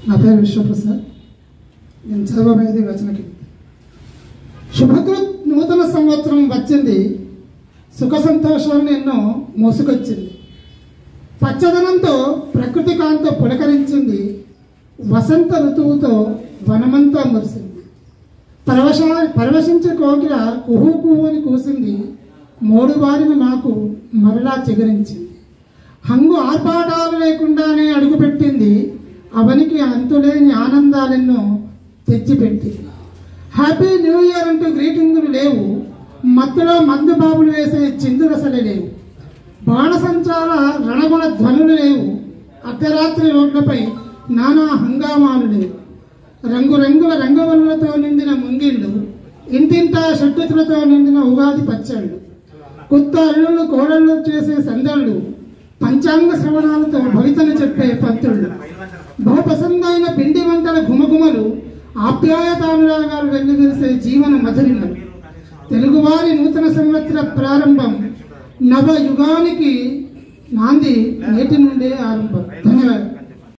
నా పేరు విశ్వప్రసాద్ నేను చదవబోయేది వచనకి శుభకృత్ నూతన సంవత్సరం వచ్చింది సుఖ సంతోషాలను ఎన్నో మోసుకొచ్చింది పచ్చదనంతో ప్రకృతి కాంతో పులకరించింది వసంత ఋతువుతో వనమంతా మురిసింది పరవశ పరవశించే కోకిల కుహు కుహు అని కూసింది మూడు బారిన నాకు మరలా చిగురించింది హంగు ఆర్భాటాలు లేకుండానే అడుగుపెట్టింది అవనికి అంతులేని ఆనందాలెన్నో తెచ్చిపెట్టింది హ్యాపీ న్యూ ఇయర్ అంటూ గ్రీటింగులు లేవు మత్తులో మందు బాబులు వేసే చిందురసలే లేవు బాణసంచాల రణగుణ ధ్వనులు లేవు అర్ధరాత్రి రోడ్లపై నానా హంగామాలు లేవు రంగురంగుల రంగవల్లులతో నిండిన ముంగిళ్ళు ఇంటింటా షడ్డుతులతో నిండిన ఉగాది పచ్చళ్ళు కొత్త అల్లుళ్ళు కోడళ్ళు చేసే సందళ్ళు పంచాంగ శ్రవణాలతో భవితలు చెప్పే పంతుళ్ళు బహుపసందైన పిండి వంటల గుమగుమలు ఆప్యాయతానురాగాలు వెల్లువిరిసే జీవన మధురిమలు తెలుగువారి నూతన సంవత్సర ప్రారంభం నవ యుగానికి నాంది నేటి నుండే ఆరంభం ధన్యవాదాలు